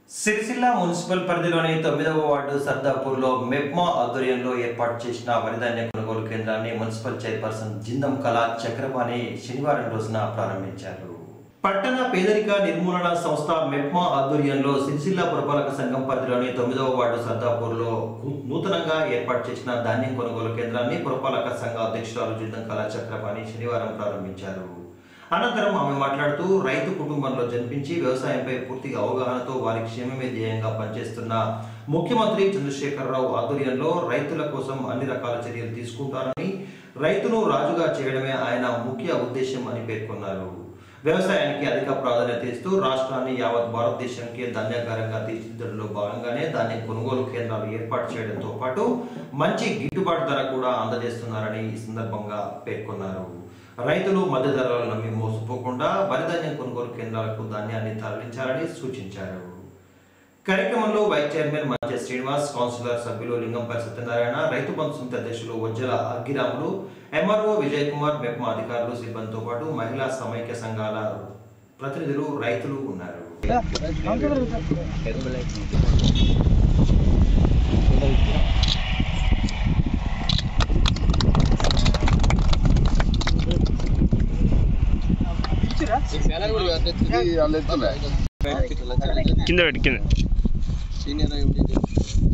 Sircilla municipal పరిధిలోని తొమ్మిదవ ward సర్దాపూర్లో MEPMA ఆధ్వర్యంలో ఏర్పాటు చేసిన వరిధాన్య కొనుగోలు కేంద్రాన్ని మున్సిపల్ చైర్పర్సన్ జిందం కళా చక్రపాణి శనివారం రోజున ప్రారంభించారు పట్టణ పేదరిక నిర్మూలన సంస్థ మెప్మా ఆధ్వర్యంలో సిరిసిల్ల పురపాలక సంఘం పరిధిలోని తొమ్మిదవ వార్డు సర్దాపూర్లో నూతనంగా ఏర్పాటు చేసిన ధాన్యం కొనుగోలు కేంద్రాన్ని పురపాలక సంఘ అధ్యక్షురాలు జిందం కళా చక్రపాణి శనివారం ప్రారంభించారు అనంతరం ఆమె మాట్లాడుతూ రైతు కుటుంబంలో జన్మించి వ్యవసాయంపై పూర్తిగా అవగాహనతో వారి క్షేమమే ధ్యేయంగా పనిచేస్తున్న ముఖ్యమంత్రి చంద్రశేఖరరావు ఆధ్వర్యంలో రైతుల కోసం అన్ని రకాల చర్యలు తీసుకుంటారని రైతును రాజుగా చేయడమే ఆయన ముఖ్య ఉద్దేశం అని పేర్కొన్నారు వ్యవసాయానికి అధిక ప్రాధాన్యత ఇస్తూ రాష్ట్రాన్ని యావత్ భారతదేశానికి ధాన్యాగారంగా తీర్చిదిద్దడంలో భాగంగానే ధాన్యం కొనుగోలు కేంద్రాలు ఏర్పాటు చేయడంతో పాటు మంచి గిట్టుబాటు ధర కూడా అందజేస్తున్నారని ఈ సందర్భంగా పేర్కొన్నారు రైతులు మధ్యధరలు నమ్మి మోసపోకుండా వరిధాన్యం కొనుగోలు కేంద్రాలకు ధాన్యాన్ని తరలించాలని సూచించారు కార్యక్రమంలో vice chairman Mancha Srinivas councillor సభ్యులు లింగంపల్లి సత్యనారాయణ రైతు బంధు సమితి అధ్యక్షులు వజ్జల అగ్గిరాములు ఎంఆర్ఓ విజయ్ కుమార్ మెప్మా అధికారులు సిబ్బందితో పాటు మహిళా సమైక్య సంఘాల ప్రతినిధులు రైతులు ఉన్నారు కింద పెట్టి కింద సీనియర్ అయి ఉండి